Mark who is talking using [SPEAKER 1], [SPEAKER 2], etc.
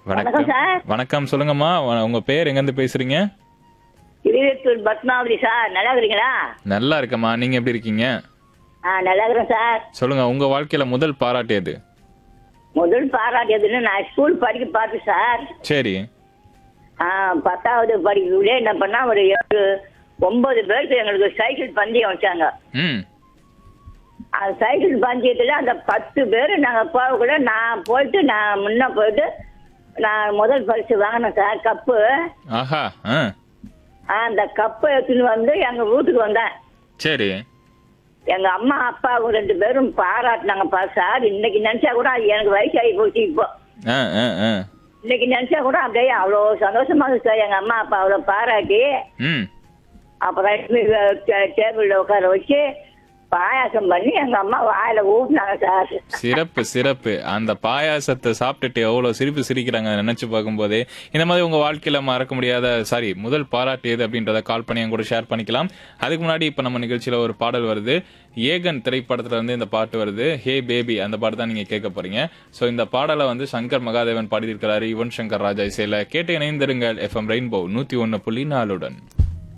[SPEAKER 1] வணக்கம் சார்
[SPEAKER 2] வணக்கம் சொல்லுங்கம்மா வ- உங்க பேர் எங்க இருந்து பேசுறீங்க
[SPEAKER 1] இருபத்தூர் பத்மாவதி சார் நல்லா இருக்கிறீங்களா
[SPEAKER 2] நல்லா இருக்கம்மா நீங்க எப்படி இருக்கீங்க
[SPEAKER 1] ஆ நல்லா இருக்கிறேன் சார்
[SPEAKER 2] சொல்லுங்க உங்க வாழ்க்கையில முதல் பாராட்டு எது
[SPEAKER 1] முதல் பாராட்டியதுன்னு நான் ஸ்கூல் படிக்க பார்த்தேன் சார்
[SPEAKER 2] சரி
[SPEAKER 1] ஆ பத்தாவது படிக்கக்குள்ளே என்ன பண்ணா ஒரு ஏழு ஒன்பது பேருக்கு எங்களுக்கு சைக்கிள் பந்தயம் வச்சாங்க
[SPEAKER 2] ம்
[SPEAKER 1] அந்த சைக்கிள் பந்தயத்தில் அந்த பத்து பேர் நாங்கள் போகக்குள்ள நான் போயிட்டு நான் முன்ன போயிட்டு நான் முதல் பரிசு வாங்கினேன் சார் கப்பு
[SPEAKER 2] ஆஹா ஆ
[SPEAKER 1] ஆ, அந்த கப்பை எடுத்துன்னு வந்து எங்கள் வீட்டுக்கு வந்தேன்
[SPEAKER 2] சரி
[SPEAKER 1] எங்க அம்மா அப்பாவும் ரெண்டு பேரும் பாராட்டினாங்கப்பா சார் இன்னைக்கு நினைச்சா கூட அது எனக்கு வயசாகி போச்சு இப்போ
[SPEAKER 2] ஆ ஆ ஆ
[SPEAKER 1] இன்னைக்கு நினைச்சா கூட அப்படியே அவ்வளோ சந்தோஷமா இருக்கு சார் எங்க அம்மா அப்பா அவ்வளோ பாராட்டி
[SPEAKER 2] ம்
[SPEAKER 1] அப்புறம் டேபிள்ல உட்கார வச்சு பாயாசம் பண்ணி எங்க அம்மா வாயில ஊட்டினாங்க சார்
[SPEAKER 2] சிறப்பு சிறப்பு அந்த பாயாசத்தை சாப்பிட்டுட்டு எவ்வளவு சிரிப்பு சிரிக்கிறாங்க அதை நினைச்சு பார்க்கும்போதே இந்த மாதிரி உங்க வாழ்க்கையில மறக்க முடியாத சாரி முதல் பாராட்டு எது அப்படின்றத கால் பண்ணி என் கூட ஷேர் பண்ணிக்கலாம் அதுக்கு முன்னாடி இப்ப நம்ம நிகழ்ச்சியில ஒரு பாடல் வருது ஏகன் திரைப்படத்துல வந்து இந்த பாட்டு வருது ஹே பேபி அந்த பாட்டு தான் நீங்க கேட்க போறீங்க சோ இந்த பாடலை வந்து சங்கர் மகாதேவன் பாடியிருக்கிறாரு யுவன் சங்கர் ராஜா இசையில கேட்டு இணைந்திருங்கள் எஃப்எம் ரெயின்போ நூத்தி ஒன்னு புள்ளி நாலுடன்